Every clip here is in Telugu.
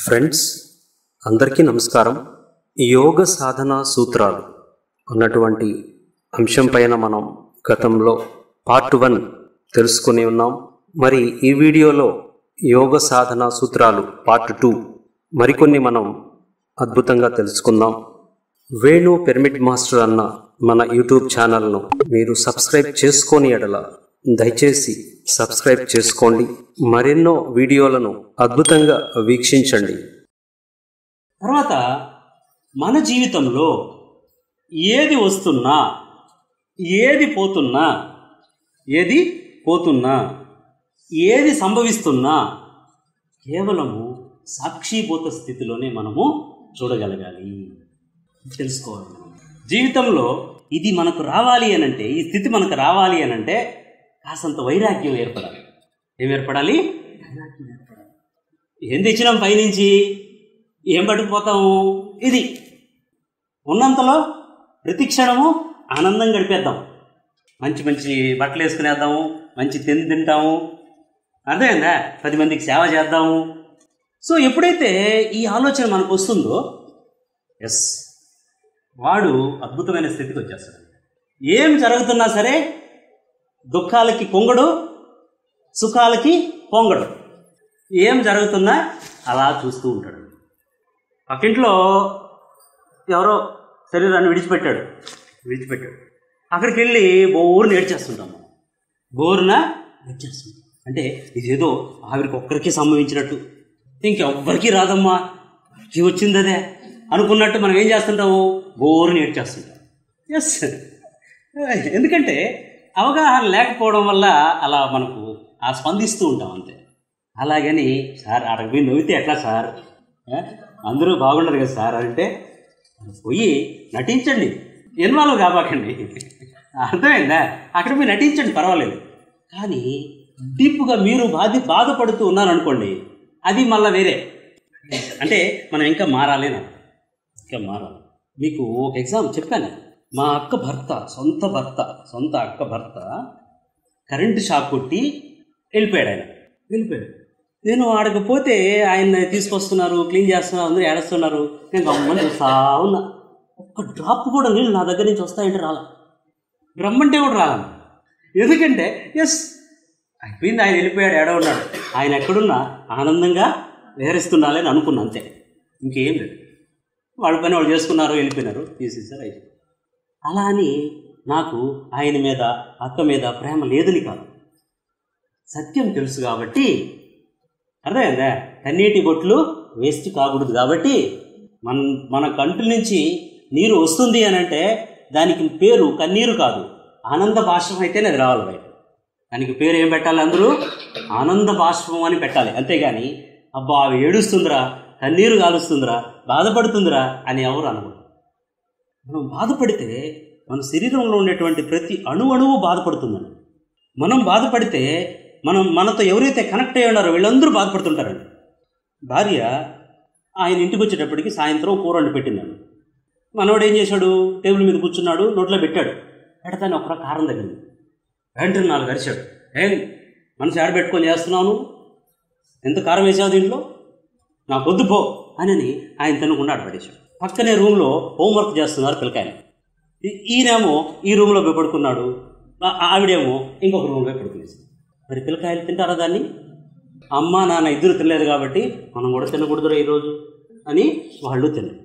ఫ్రెండ్స్ అందరికీ నమస్కారం యోగ సాధన సూత్రాలు అన్నటువంటి అంశం పైన మనం గతంలో పార్ట్ వన్ తెలుసుకుని ఉన్నాం మరి ఈ వీడియోలో యోగ సాధన సూత్రాలు పార్ట్ టూ మరికొన్ని మనం అద్భుతంగా తెలుసుకుందాం వేణు పిరమిడ్ మాస్టర్ అన్న మన యూట్యూబ్ ఛానల్ను మీరు సబ్స్క్రైబ్ చేసుకొని ఎడల దయచేసి సబ్స్క్రైబ్ చేసుకోండి మరెన్నో వీడియోలను అద్భుతంగా వీక్షించండి తర్వాత మన జీవితంలో ఏది వస్తున్నా ఏది పోతున్నా ఏది పోతున్నా ఏది సంభవిస్తున్నా కేవలము సాక్షిభూత స్థితిలోనే మనము చూడగలగాలి తెలుసుకోవాలి మనం జీవితంలో ఇది మనకు రావాలి అనంటే ఈ స్థితి మనకు రావాలి అనంటే కాసంత వైరాగ్యం ఏర్పడాలి ఏం ఏర్పడాలి వైరాగ్యం ఏర్పడాలి ఏం తెచ్చినాం పైనుంచి ఏం పట్టుకుపోతాము ఇది ఉన్నంతలో ప్రతి క్షణము ఆనందం గడిపేద్దాం మంచి మంచి బట్టలు వేసుకునేద్దాము మంచి తిండి తింటాము అర్థమైందా పది మందికి సేవ చేద్దాము సో ఎప్పుడైతే ఈ ఆలోచన మనకు వస్తుందో ఎస్ వాడు అద్భుతమైన స్థితికి వచ్చేస్తాడు ఏం జరుగుతున్నా సరే దుఃఖాలకి పొంగడు సుఖాలకి పొంగడు ఏం జరుగుతున్నా అలా చూస్తూ ఉంటాడు పక్కింట్లో ఎవరో శరీరాన్ని విడిచిపెట్టాడు విడిచిపెట్టాడు అక్కడికి వెళ్ళి బోరుని ఏడ్చేస్తుంటాము బోరున ఏడ్చేస్తుంటాం అంటే ఇదేదో ఆవిరికి ఒక్కరికి సంభవించినట్టు ఇంకెవ్వరికి రాదమ్మా ఇది వచ్చింది అదే అనుకున్నట్టు మనం ఏం చేస్తుంటాము బోరుని ఏడ్చేస్తుంటాం ఎస్ ఎందుకంటే అవగాహన లేకపోవడం వల్ల అలా మనకు ఆ స్పందిస్తూ ఉంటాం అంతే అలాగని సార్ అక్కడికి పోయి నవ్వితే ఎట్లా సార్ ఏ? అందరూ బాగుండరు కదా సార్ అంటే పోయి నటించండి ఇన్వాల్వ్ కాబాకండి అర్థమైందా అక్కడ పోయి నటించండి పర్వాలేదు కానీ డీప్గా మీరు బాధ బాధపడుతూ ఉన్నారనుకోండి అది మళ్ళీ వేరే అంటే మనం ఇంకా మారాలి అని అర్థం. ఇంకా మారాలి మీకు ఒక ఎగ్జామ్ చెప్పాను మా అక్క భర్త సొంత భర్త సొంత అక్క భర్త కరెంటు షాక్ కొట్టి వెళ్ళిపోయాడు ఆయన వెళ్ళిపోయాడు నేను ఆడకపోతే ఆయన తీసుకొస్తున్నారు క్లీన్ చేస్తున్నారు అందరూ ఏడుస్తున్నారు నేను గమ్మని చూస్తా ఉన్నా ఒక్క డ్రాప్ కూడా నీళ్ళు నా దగ్గర నుంచి వస్తాయంటే రాలా రమ్మంటే కూడా రాలా ఎందుకంటే ఎస్ అయిపోయింది ఆయన వెళ్ళిపోయాడు ఏడ ఉన్నాడు ఆయన ఎక్కడున్నా ఆనందంగా విహరిస్తుండాలి అని అనుకున్నా అంతే ఇంకేం లేదు వాళ్ళ పని వాళ్ళు చేసుకున్నారు వెళ్ళిపోయినారు తీసేసారు అయిపోయింది అలా అని నాకు ఆయన మీద అక్క మీద ప్రేమ లేదని కాదు సత్యం తెలుసు కాబట్టి అర్థమైందా కన్నీటి బొట్లు వేస్ట్ కాకూడదు కాబట్టి మన మన కంటి నుంచి నీరు వస్తుంది అని అంటే దానికి పేరు కన్నీరు కాదు ఆనంద బాష్పం అయితేనే అది రావాలి బయట దానికి పేరు ఏం పెట్టాలి అందరూ ఆనంద బాష్పం అని పెట్టాలి అంతేగాని అబ్బా అవి ఏడుస్తుందిరా కన్నీరు కాలుస్తుందిరా బాధపడుతుందిరా అని ఎవరు అనుకోరు మనం బాధపడితే మన శరీరంలో ఉండేటువంటి ప్రతి అణు అణువు బాధపడుతుందండి మనం బాధపడితే మనం మనతో ఎవరైతే కనెక్ట్ అయ్యి ఉన్నారో వీళ్ళందరూ బాధపడుతుంటారండి భార్య ఆయన ఇంటికి వచ్చేటప్పటికి సాయంత్రం కూర వండి పెట్టిందండి మనవాడు ఏం చేశాడు టేబుల్ మీద కూర్చున్నాడు నోట్లో పెట్టాడు పెడతానే ఒక్కరా కారం తగ్గింది వెంటనే నాలుగు అరిచాడు ఏం మనసు ఆడ పెట్టుకొని చేస్తున్నావు నువ్వు? ఎంత కారం వేసావు దీంట్లో నాకు వద్దు పో అని ఆయన తినకుండా ఆడపడేశాడు పక్కనే రూమ్లో హోంవర్క్ చేస్తున్నారు పిల్లకాయలు ఈ- ఈయనేమో ఈ రూమ్లో పోయి పడుకున్నాడు ఆ- ఆవిడేమో ఇంకొక రూమ్లో పోయి పడుకునేసింది మరి పిల్లకాయలు తింటారా దాన్ని అమ్మ నాన్న ఇద్దరు తినలేదు కాబట్టి మనం కూడా తినకూడదురా ఈరోజు అని వాళ్ళు తినరు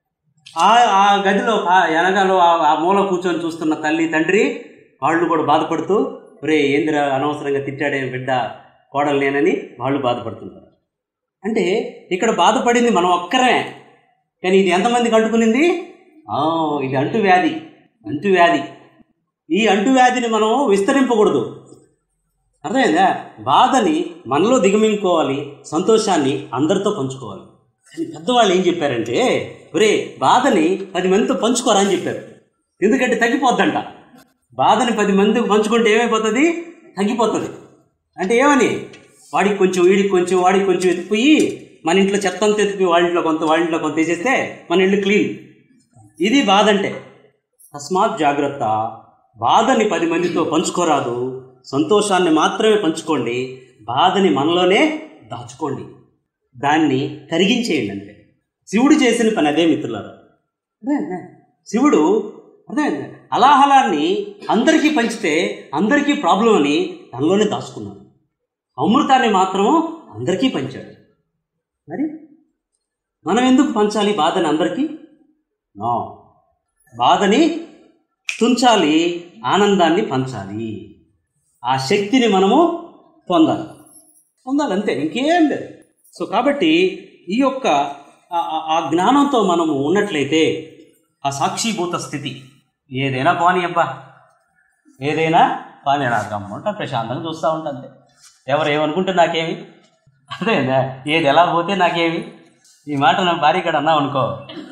ఆ ఆ గదిలో ఆ వెనకాల ఆ- ఆ మూల కూర్చొని చూస్తున్న తల్లి తండ్రి వాళ్ళు కూడా బాధపడుతూ ఒరే ఏందిరా అనవసరంగా తిట్టాడే బిడ్డ కోడలు నేనని వాళ్ళు బాధపడుతుంటారు అంటే ఇక్కడ బాధపడింది మనం ఒక్కరే కానీ ఇది ఎంతమందికి అంటుకునింది ఆ, ఇది అంటు వ్యాధి అంటు వ్యాధి ఈ అంటు వ్యాధిని మనం విస్తరింపకూడదు అర్థమైందా బాధని మనలో దిగమింగుకోవాలి సంతోషాన్ని అందరితో పంచుకోవాలి కానీ పెద్దవాళ్ళు ఏం చెప్పారంటే ఒరే బాధని పది మందితో పంచుకోరా అని చెప్పారు ఎందుకంటే తగ్గిపోద్దంట బాధని పది మందికి పంచుకుంటే ఏమైపోతుంది తగ్గిపోతుంది అంటే ఏమని వాడికి కొంచెం వీడికి కొంచెం వాడికి కొంచెం ఎత్తిపోయి మన ఇంట్లో చెత్త అంతా ఎత్తిపోయి వాళ్ళ ఇంట్లో కొంత వాళ్ళ ఇంట్లో కొంత వేసేస్తే మన ఇల్లు క్లీన్ ఇది బాధ అంటే తస్మాత్ జాగ్రత్త బాధని పది మందితో పంచుకోరాదు సంతోషాన్ని మాత్రమే పంచుకోండి బాధని మనలోనే దాచుకోండి దాన్ని కరిగించేయండి అంతే శివుడు చేసిన పని అదే మిత్రులారా అదే అదే శివుడు అదే అదే అలాహలాన్ని అందరికీ పంచితే అందరికీ ప్రాబ్లం అని తనలోనే దాచుకున్నాడు అమృతాన్ని మాత్రం అందరికీ పంచాడు మరి మనం ఎందుకు పంచాలి బాధని అందరికీ నో బాధని తుంచాలి ఆనందాన్ని పంచాలి ఆ శక్తిని మనము పొందాలి పొందాలి అంతే ఇంకేం లేదు సో కాబట్టి ఈ యొక్క ఆ- ఆ- ఆ జ్ఞానంతో మనము ఉన్నట్లయితే ఆ సాక్షిభూత స్థితి ఏదైనా పోనీ అబ్బా ఏదైనా పానీ నాకు గమ్ముంటా ప్రశాంతంగా చూస్తూ ఉంటా అంతే ఎవరు ఏమనుకుంటే నాకేమి అదేనా ఏది ఎలా పోతే నాకేమి ఈ మాట నా భార్య ఇక్కడ అన్నావు అనుకో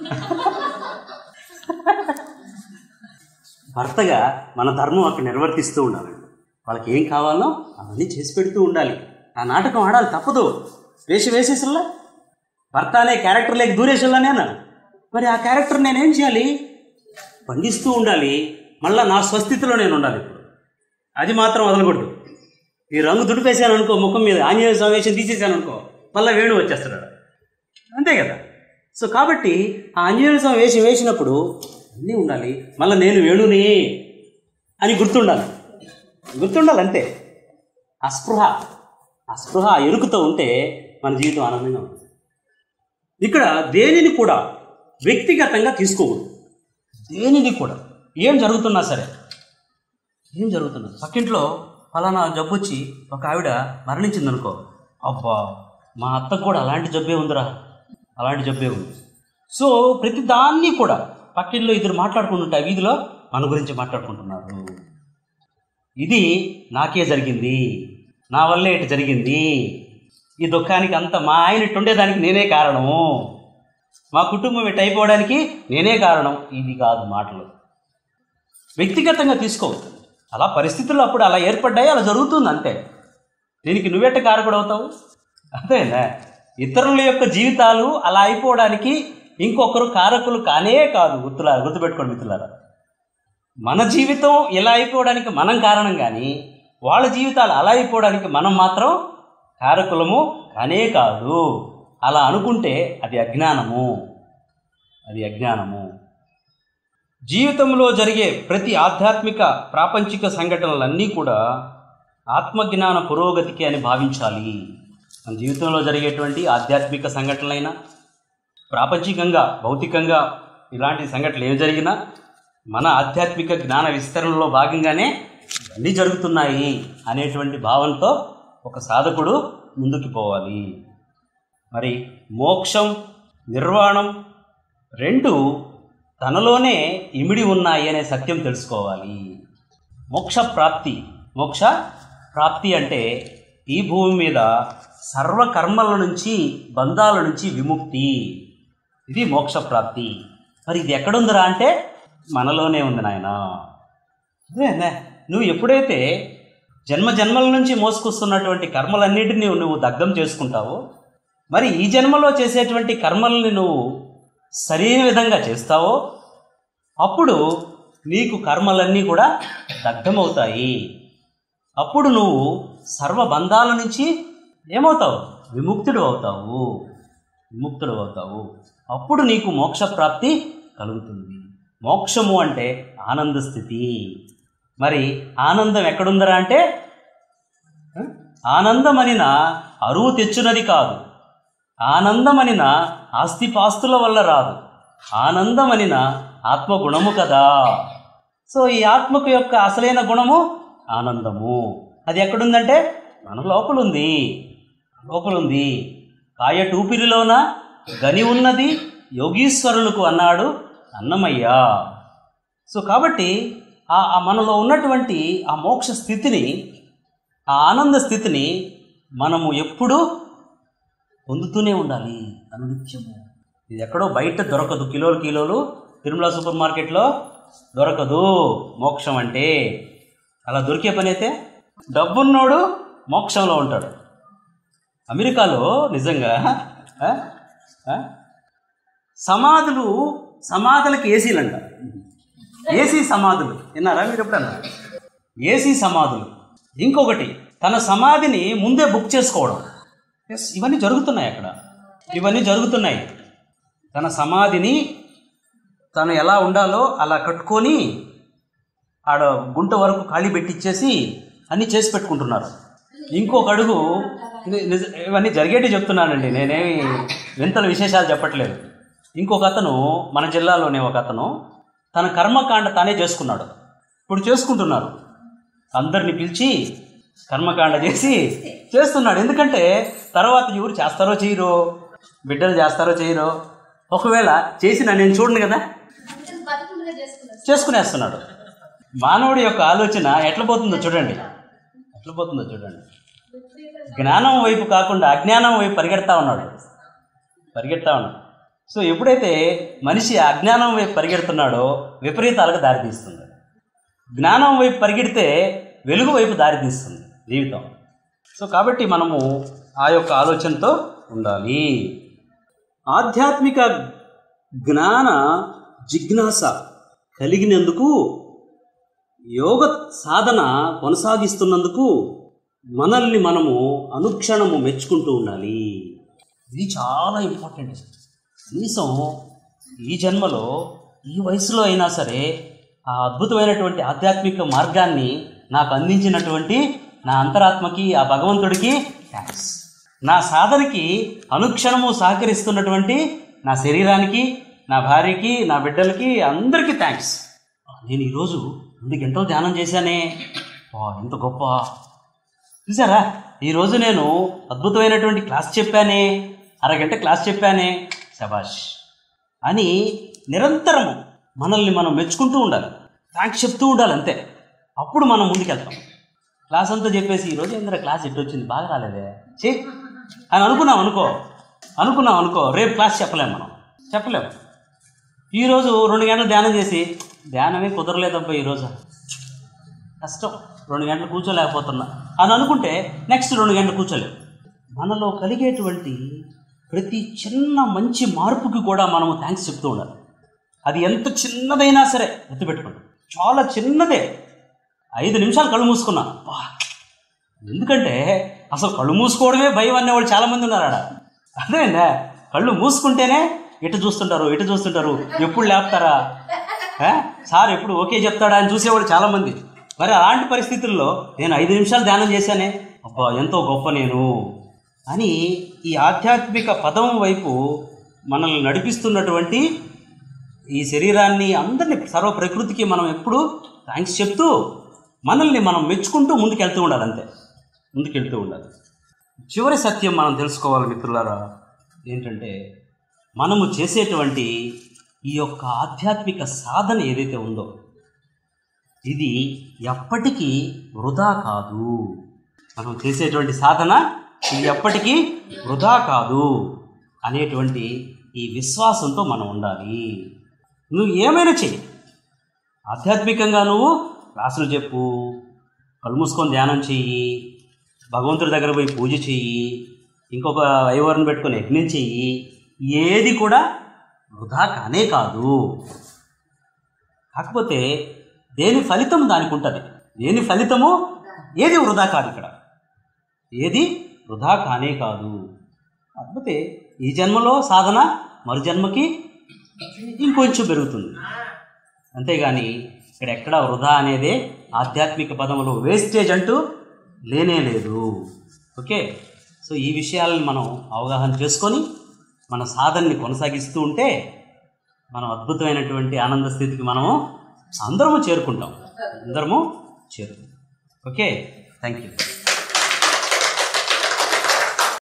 భర్తగా మన ధర్మం అక్కడ నిర్వర్తిస్తూ ఉండాలి వాళ్ళకి ఏం కావాలో అవన్నీ చేసి పెడుతూ ఉండాలి ఆ నాటకం ఆడాలి తప్పదు వేసి వేసేసల్లా భర్త అనే క్యారెక్టర్ లేక దూరేసల్లా నేను మరి ఆ క్యారెక్టర్ నేనేం చేయాలి పండిస్తూ ఉండాలి మళ్ళీ నా స్వస్థితిలో నేను ఉండాలి ఇప్పుడు అది మాత్రం వదలకూడదు ఈ రంగు దుడిపేసాను అనుకో ముఖం మీద ఆంజనేయ సమావేశం తీసేసాను అనుకో మళ్ళీ వేణు వచ్చేస్తాడు అంతే కదా సో కాబట్టి ఆ ఆంజనేయ స్వామి వేషం వేసినప్పుడు అన్నీ ఉండాలి మళ్ళీ నేను వేణుని అని గుర్తుండాలి గుర్తుండాలి అంతే ఆ స్పృహ ఆ స్పృహ ఆ ఎరుకుతో ఉంటే మన జీవితం ఆనందంగా ఉంటుంది ఇక్కడ దేనిని కూడా వ్యక్తిగతంగా తీసుకోకూడదు దేనిని కూడా ఏం జరుగుతున్నా సరే ఏం జరుగుతున్నది పక్కింట్లో ఫలానా జబ్బు వచ్చి ఒక ఆవిడ మరణించింది అనుకో అబ్బా మా అత్తకు కూడా అలాంటి జబ్బే ఉందిరా అలాంటి జబ్బే ఉంది సో ప్రతి దాన్ని కూడా పక్కింట్లో ఇద్దరు మాట్లాడుకుంటుంటే ఆ వీధిలో మన గురించి మాట్లాడుకుంటున్నారు ఇది నాకే జరిగింది నా వల్లే ఇటు జరిగింది ఈ దుఃఖానికి అంత మా ఆయన ఇటు ఉండేదానికి నేనే కారణము మా కుటుంబం ఇటు అయిపోవడానికి నేనే కారణం ఇది కాదు మాటలు వ్యక్తిగతంగా తీసుకో అలా పరిస్థితులు అప్పుడు అలా ఏర్పడ్డాయి అలా జరుగుతుంది అంతే దీనికి నువ్వెట్ట కారకుడు అవుతావు అదేనా ఇతరుల యొక్క జీవితాలు అలా అయిపోవడానికి ఇంకొకరు కారకులు కానే కాదు గుర్తులా గుర్తుపెట్టుకోండి మిత్రులారా మన జీవితం ఇలా అయిపోవడానికి మనం కారణం కానీ వాళ్ళ జీవితాలు అలా అయిపోవడానికి మనం మాత్రం కారకులము కానే కాదు అలా అనుకుంటే అది అజ్ఞానము అది అజ్ఞానము జీవితంలో జరిగే ప్రతి ఆధ్యాత్మిక ప్రాపంచిక సంఘటనలన్నీ కూడా ఆత్మజ్ఞాన పురోగతికి అని భావించాలి మన జీవితంలో జరిగేటువంటి ఆధ్యాత్మిక సంఘటనలైనా ప్రాపంచికంగా భౌతికంగా ఇలాంటి సంఘటనలు ఏమి జరిగినా మన ఆధ్యాత్మిక జ్ఞాన విస్తరణలో భాగంగానే అన్నీ జరుగుతున్నాయి అనేటువంటి భావంతో ఒక సాధకుడు ముందుకు పోవాలి మరి మోక్షం నిర్వాణం రెండు తనలోనే ఇమిడి ఉన్నాయి అనే సత్యం తెలుసుకోవాలి మోక్ష ప్రాప్తి మోక్ష ప్రాప్తి అంటే ఈ భూమి మీద సర్వకర్మల నుంచి బంధాల నుంచి విముక్తి ఇది మోక్ష ప్రాప్తి మరి ఇది ఎక్కడుందిరా అంటే మనలోనే ఉంది నాయన అదే నువ్వు ఎప్పుడైతే జన్మ జన్మల నుంచి మోసుకొస్తున్నటువంటి కర్మలన్నిటినీ నువ్వు దగ్ధం చేసుకుంటావో మరి ఈ జన్మలో చేసేటువంటి కర్మల్ని నువ్వు సరైన విధంగా చేస్తావో అప్పుడు నీకు కర్మలన్నీ కూడా దగ్ధమవుతాయి అప్పుడు నువ్వు సర్వబంధాల నుంచి ఏమవుతావు విముక్తుడు అవుతావు విముక్తుడు అవుతావు అప్పుడు నీకు మోక్ష ప్రాప్తి కలుగుతుంది మోక్షము అంటే ఆనంద స్థితి మరి ఆనందం ఎక్కడుందరా అంటే ఆ? ఆనందమనిన అరువు తెచ్చునది కాదు ఆనందమనిన ఆస్తిపాస్తుల వల్ల రాదు ఆనందమనిన ఆత్మగుణము కదా సో ఈ ఆత్మకు యొక్క అసలైన గుణము ఆనందము అది ఎక్కడుందంటే మన లోపలుంది లోపలుంది కాయ టూపిరిలోన గని ఉన్నది యోగీశ్వరులకు అన్నాడు అన్నమయ్య సో కాబట్టి ఆ ఆ మనలో ఉన్నటువంటి ఆ మోక్ష స్థితిని ఆ ఆనంద స్థితిని మనము ఎప్పుడూ పొందుతూనే ఉండాలి అనునిత్యము ఇది ఎక్కడో బయట దొరకదు కిలోలు కిలోలు తిరుమల సూపర్ మార్కెట్లో దొరకదు మోక్షం అంటే అలా దొరికే పని అయితే డబ్బున్నోడు మోక్షంలో ఉంటాడు అమెరికాలో నిజంగా ఆ? ఆ? సమాధులు సమాధులకి ఏసీలు అంట ఏసీ సమాధులు విన్నారా మీరు ఎప్పుడన్నా ఏసీ సమాధులు ఇంకొకటి తన సమాధిని ముందే బుక్ చేసుకోవడం ఎస్ ఇవన్నీ జరుగుతున్నాయి అక్కడ ఇవన్నీ జరుగుతున్నాయి తన సమాధిని తను ఎలా ఉండాలో అలా కట్టుకొని ఆడ గుంట వరకు ఖాళీ పెట్టిచ్చేసి అన్నీ చేసి పెట్టుకుంటున్నారు ఇంకొక అడుగు ఇది నిజ- ఇవన్నీ జరిగేటి చెప్తున్నానండి నేనేమి వింతల విశేషాలు చెప్పట్లేదు ఇంకొక అతను మన జిల్లాలోనే ఒక అతను తన కర్మకాండ తానే చేసుకున్నాడు ఇప్పుడు చేసుకుంటున్నారు అందరిని పిలిచి కర్మకాండ చేసి చేస్తున్నాడు ఎందుకంటే తర్వాత ఎవరు చేస్తారో చేయరో బిడ్డలు చేస్తారో చేయరో ఒకవేళ చేసిన నేను చూడను కదా బతుకుండగా చేసుకున్నారు చేసుకునేస్తున్నాడు మానవుడి యొక్క ఆలోచన ఎట్లా పోతుందో చూడండి ఎట్లా పోతుందో చూడండి జ్ఞానం వైపు కాకుండా అజ్ఞానం వైపు పరిగెడతా ఉన్నాడు పరిగెడతా ఉన్నాడు సో ఎప్పుడైతే మనిషి అజ్ఞానం వైపు పరిగెడుతున్నాడో విపరీతాలకు దారితీస్తుంది జ్ఞానం వైపు పరిగెడితే వెలుగు వైపు దారితీస్తుంది జీవితం సో కాబట్టి మనము ఆ యొక్క ఆలోచనతో ఉండాలి ఆధ్యాత్మిక జ్ఞాన జిజ్ఞాస కలిగినందుకు యోగ సాధన కొనసాగిస్తున్నందుకు మనల్ని మనము అనుక్షణము మెచ్చుకుంటూ ఉండాలి ఇది చాలా ఇంపార్టెంట్ కనీసం ఈ జన్మలో ఈ వయసులో అయినా సరే ఆ అద్భుతమైనటువంటి ఆధ్యాత్మిక మార్గాన్ని నాకు అందించినటువంటి నా అంతరాత్మకి ఆ భగవంతుడికి థ్యాంక్స్ నా సాధనకి అనుక్షణము సహకరిస్తున్నటువంటి నా శరీరానికి నా భార్యకి నా బిడ్డలకి అందరికీ థ్యాంక్స్ నేను ఈరోజు రెండు గంటలు ధ్యానం చేశానే వా ఎంత గొప్ప చూసారా ఈరోజు నేను అద్భుతమైనటువంటి క్లాస్ చెప్పానే అరగంట క్లాస్ చెప్పానే శబాష్ అని నిరంతరము మనల్ని మనం మెచ్చుకుంటూ ఉండాలి థ్యాంక్స్ చెప్తూ ఉండాలి అంతే అప్పుడు మనం ముందుకెళ్తాం క్లాస్ అంతా చెప్పేసి ఈరోజు ఏంద్రా క్లాస్ ఎట్టు వచ్చింది బాగా రాలేదే చే అని అనుకున్నాం అనుకో అనుకున్నాం అనుకో రేపు క్లాస్ చెప్పలేం మనం చెప్పలేం ఈరోజు రెండు గంటలు ధ్యానం చేసి ధ్యానమే కుదరలేదబ్బా ఈరోజు కష్టం రెండు గంటలు కూర్చోలేకపోతున్నా అని అనుకుంటే నెక్స్ట్ రెండు గంటలు కూర్చోలేం మనలో కలిగేటువంటి ప్రతి చిన్న మంచి మార్పుకి కూడా మనము థ్యాంక్స్ చెప్తూ ఉండాలి అది ఎంత చిన్నదైనా సరే గుర్తుపెట్టుకోండి చాలా చిన్నదే ఐదు నిమిషాలు కళ్ళు మూసుకున్నా అబ్బా, ఎందుకంటే అసలు కళ్ళు మూసుకోవడమే భయం అనేవాళ్ళు చాలామంది ఉన్నారు ఆడ అదేందా కళ్ళు మూసుకుంటేనే ఇటు చూస్తుంటారు ఇటు చూస్తుంటారు ఎప్పుడు లేపుతారా ఆ? సార్ ఎప్పుడు ఓకే చెప్తాడా అని చూసేవాడు చాలామంది మరి అలాంటి పరిస్థితుల్లో నేను ఐదు నిమిషాలు ధ్యానం చేశానే అబ్బా ఎంతో గొప్ప నేను అని ఈ ఆధ్యాత్మిక పదం వైపు మనల్ని నడిపిస్తున్నటువంటి ఈ శరీరాన్ని అందరినీ సర్వ ప్రకృతికి మనం ఎప్పుడు థ్యాంక్స్ చెప్తూ మనల్ని మనం మెచ్చుకుంటూ ముందుకెళ్తూ ఉండాలి అంతే ముందుకెళ్తూ ఉండాలి చివరి సత్యం మనం తెలుసుకోవాలి మిత్రులారా ఏంటంటే మనము చేసేటువంటి ఈ యొక్క ఆధ్యాత్మిక సాధన ఏదైతే ఉందో ఇది ఎప్పటికీ వృధా కాదు మనం చేసేటువంటి సాధన ఇది ఎప్పటికీ వృధా కాదు అనేటువంటి ఈ విశ్వాసంతో మనం ఉండాలి నువ్వు ఏమైనా చెయ్యి ఆధ్యాత్మికంగా నువ్వు క్లాసులు చెప్పు కళ్ళు మూసుకొని ధ్యానం చెయ్యి భగవంతుడి దగ్గర పోయి పూజ చెయ్యి ఇంకొక వైవరిని పెట్టుకొని యజ్ఞం చెయ్యి ఏది కూడా వృధా కానే కాదు కాకపోతే దేని ఫలితం దానికి ఉంటుంది దేని ఫలితము ఏది వృధా కాదు ఇక్కడ ఏది వృధా కానే కాదు కాకపోతే ఈ జన్మలో సాధన మరు జన్మకి ఇంకొంచెం పెరుగుతుంది అంతేగాని ఇక్కడ ఎక్కడ వృధా అనేదే ఆధ్యాత్మిక పదములో వేస్టేజ్ అంటూ లేనే లేదు ఓకే సో ఈ విషయాలను మనం అవగాహన చేసుకొని మన సాధనని కొనసాగిస్తూ ఉంటే మనం అద్భుతమైనటువంటి ఆనంద స్థితికి మనము అందరము చేరుకుంటాం అందరము చేరుకుంటాం ఓకే థ్యాంక్ యూ